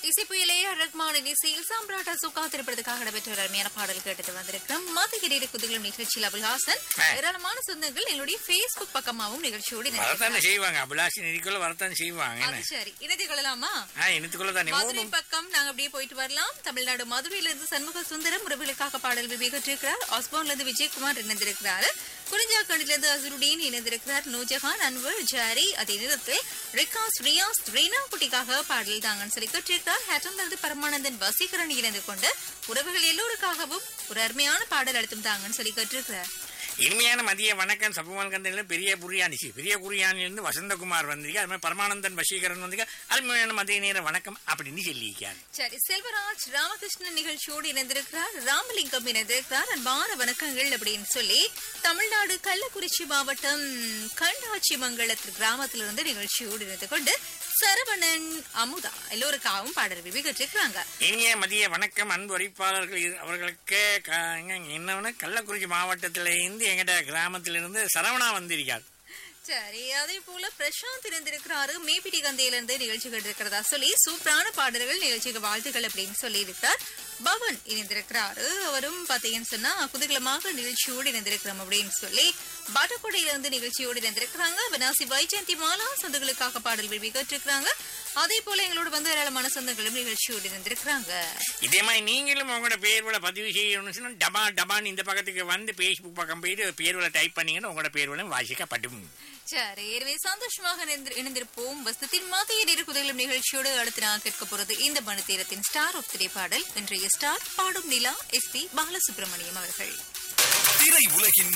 இசைப்புயலே ரஹ்மானின் இசையில் சாம்ராட் அசோகா திரைப்படத்துக்காக நடைபெற்ற ஒரு அருமையான பாடல் கேட்டுட்டு வந்திருக்கிறோம் மதுகிரி குதிகளும் நிகழ்ச்சியில் அபுல்ஹாசன் ஆ. ஏராளமான சொந்தங்கள் எங்களுடைய Facebook பக்கமாகவும் நிகழ்ச்சியோடு வரத்தானே இணைந்திருக்கிறார்கள். செய்வாங்க அபிலாஷி நிதிக்குள்ள வரத்தானே செய்வாங்க அது என்ன சரி இணைந்து கொள்ளலாமா ஆ இனத்துக்குள்ள தானே மதுரை பக்கம் நாங்க அப்படியே போயிட்டு வரலாம் தமிழ்நாடு மதுரையில இருந்து சண்முக சுந்தரம் உறவுகளுக்காக பாடல் விவேகற்றிருக்கிறார் ஆஸ்போன்ல இருந்து விஜயகுமார் இணைந்திருக்கிறார் குறிஞ்சாக்கண்டில இருந்து அசருடீன் இணைந்திருக்கிறார் நூஜஹான் அன்வர் ஜாரி அதே நேரத்தில் ரிகாஸ் ரியாஸ் ரீனா குட்டிக்காக பாடல் தாங்கன்னு சொல்லி கற்றிருக்கிறார் ஹேட்டம்ல இருந்து பரமானந்தன் வசீகரன் இணைந்து கொண்டு உறவுகள் எல்லோருக்காகவும் ஒரு அருமையான பாடல் அழுத்தம் தாங்கன்னு சொல்லி கற்றிருக்கிறார் இனிமையான மதிய வணக்கம் சபுமான் கந்தையில பெரிய புரியாணிச்சு பெரிய புரியாணிலிருந்து வசந்தகுமார் வந்திருக்கா அது மாதிரி பரமானந்தன் வசீகரன் வந்திருக்கா அருமையான மதிய நேர வணக்கம் அப்படின்னு சொல்லியிருக்காரு சரி செல்வராஜ் ராமகிருஷ்ணன் நிகழ்ச்சியோடு இணைந்திருக்கிறார் ராமலிங்கம் இணைந்திருக்கிறார் அன்பான வணக்கங்கள் அப்படின்னு சொல்லி தமிழ்நாடு கள்ளக்குறிச்சி மாவட்டம் கண்டாச்சி மங்கலத்து கிராமத்திலிருந்து நிகழ்ச்சியோடு இணைந்து கொண்டு சரவணன் அமுதா எல்லோருக்காகவும் பாடல் விபிகற்றிருக்கிறாங்க இனிய மதிய வணக்கம் அன்பு அறிவிப்பாளர்கள் இரு- அவர்களுக்கு க- எங்க- என்னவென்னா கள்ளக்குறிச்சி மாவட்டத்திலிருந்து எங்கிட்ட கிராமத்திலிருந்து சரவணா வந்திருக்கார் சரி அதே போல பிரசாந்த் இணைந்திருக்கிறாரு மேபிடி கந்தையில இருந்து நிகழ்ச்சி கேட்டிருக்கிறதா சொல்லி சூப்பரான பாடல்கள் நிகழ்ச்சிக்கு வாழ்த்துக்கள் அப்படின்னு சொல்லி இருக்கிறார் பவன் இணைந்திருக்கிறாரு அவரும் பாத்தீங்கன்னு சொன்னா குதூகலமாக நிகழ்ச்சியோடு இணைந்திருக்கிறோம் அப்படின்னு சொல்லி பாட்டக்கோடையில இருந்து நிகழ்ச்சியோடு இணைந்திருக்கிறாங்க வினாசி வைஜெயந்தி மாலா சொந்தங்களுக்காக பாடல் விரும்பி கேட்டிருக்கிறாங்க அதே போல எங்களோட வந்து ஏராளமான சொந்தங்களும் நிகழ்ச்சியோடு இணைந்திருக்கிறாங்க இதே மாதிரி நீங்களும் உங்களோட பேர்வலை பதிவு செய்யணும்னு சொன்னா டபா டபான்னு இந்த பக்கத்துக்கு வந்து ஃபேஸ்புக் பக்கம் போயிட்டு பேர்வலை டைப் பண்ணீங்கன்னா உங்களோட பேர்வலை வாசிக்கப்படும் சரி எனவே சந்தோஷமாக இணைந்து- இணைந்திருப்போம் வசத்தின் மதிய நெருக்குதலும் நிகழ்ச்சியோடு அடுத்து நான் கேட்க போறது இந்த மணித்தீரத்தின் ஸ்டார் ஆஃப் திரை பாடல் இன்றைய ஸ்டார் பாடும் நிலா எஸ் பி பாலசுப்ரமணியம் அவர்கள் திரை உலகின்